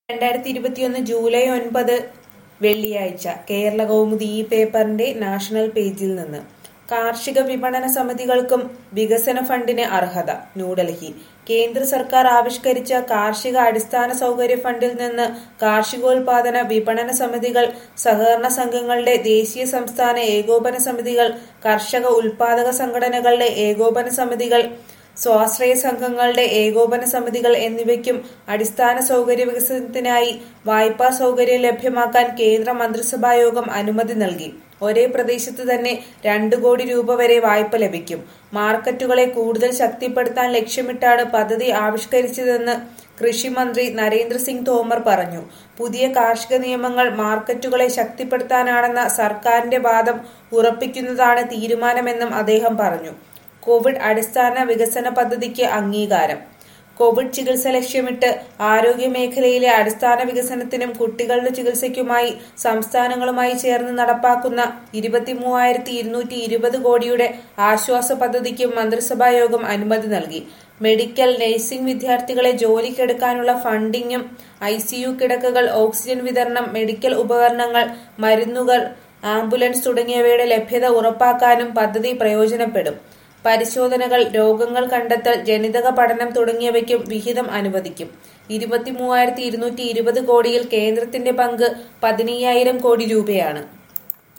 രണ്ടായിരത്തി ഇരുപത്തിയൊന്ന് ജൂലൈ ഒൻപത് വെള്ളിയാഴ്ച കേരള കൗമുദി ഈ പേപ്പറിന്റെ നാഷണൽ പേജിൽ നിന്ന് കാർഷിക വിപണന സമിതികൾക്കും വികസന ഫണ്ടിന് അർഹത ന്യൂഡൽഹി കേന്ദ്ര സർക്കാർ ആവിഷ്കരിച്ച കാർഷിക അടിസ്ഥാന സൗകര്യ ഫണ്ടിൽ നിന്ന് കാർഷികോൽപാദന വിപണന സമിതികൾ സഹകരണ സംഘങ്ങളുടെ ദേശീയ സംസ്ഥാന ഏകോപന സമിതികൾ കർഷക ഉൽപാദക സംഘടനകളുടെ ഏകോപന സമിതികൾ സ്വാശ്രയ സംഘങ്ങളുടെ ഏകോപന സമിതികൾ എന്നിവയ്ക്കും അടിസ്ഥാന സൗകര്യ വികസനത്തിനായി വായ്പാ സൗകര്യം ലഭ്യമാക്കാൻ കേന്ദ്ര മന്ത്രിസഭായോഗം അനുമതി നൽകി ഒരേ പ്രദേശത്ത് തന്നെ രണ്ടു കോടി രൂപ വരെ വായ്പ ലഭിക്കും മാർക്കറ്റുകളെ കൂടുതൽ ശക്തിപ്പെടുത്താൻ ലക്ഷ്യമിട്ടാണ് പദ്ധതി ആവിഷ്കരിച്ചതെന്ന് കൃഷിമന്ത്രി നരേന്ദ്രസിംഗ് തോമർ പറഞ്ഞു പുതിയ കാർഷിക നിയമങ്ങൾ മാർക്കറ്റുകളെ ശക്തിപ്പെടുത്താനാണെന്ന സർക്കാരിന്റെ വാദം ഉറപ്പിക്കുന്നതാണ് തീരുമാനമെന്നും അദ്ദേഹം പറഞ്ഞു കോവിഡ് അടിസ്ഥാന വികസന പദ്ധതിക്ക് അംഗീകാരം കോവിഡ് ചികിത്സ ലക്ഷ്യമിട്ട് ആരോഗ്യ മേഖലയിലെ അടിസ്ഥാന വികസനത്തിനും കുട്ടികളുടെ ചികിത്സയ്ക്കുമായി സംസ്ഥാനങ്ങളുമായി ചേർന്ന് നടപ്പാക്കുന്ന ഇരുപത്തിമൂവായിരത്തി ഇരുന്നൂറ്റി ഇരുപത് കോടിയുടെ ആശ്വാസ പദ്ധതിക്കും മന്ത്രിസഭായോഗം അനുമതി നൽകി മെഡിക്കൽ നഴ്സിംഗ് വിദ്യാർത്ഥികളെ ജോലിക്കെടുക്കാനുള്ള ഫണ്ടിങ്ങും ഐ സിയു കിടക്കകൾ ഓക്സിജൻ വിതരണം മെഡിക്കൽ ഉപകരണങ്ങൾ മരുന്നുകൾ ആംബുലൻസ് തുടങ്ങിയവയുടെ ലഭ്യത ഉറപ്പാക്കാനും പദ്ധതി പ്രയോജനപ്പെടും പരിശോധനകൾ രോഗങ്ങൾ കണ്ടെത്തൽ ജനിതക പഠനം തുടങ്ങിയവയ്ക്കും വിഹിതം അനുവദിക്കും ഇരുപത്തിമൂവായിരത്തി ഇരുന്നൂറ്റി ഇരുപത് കോടിയിൽ കേന്ദ്രത്തിന്റെ പങ്ക് പതിനയ്യായിരം കോടി രൂപയാണ്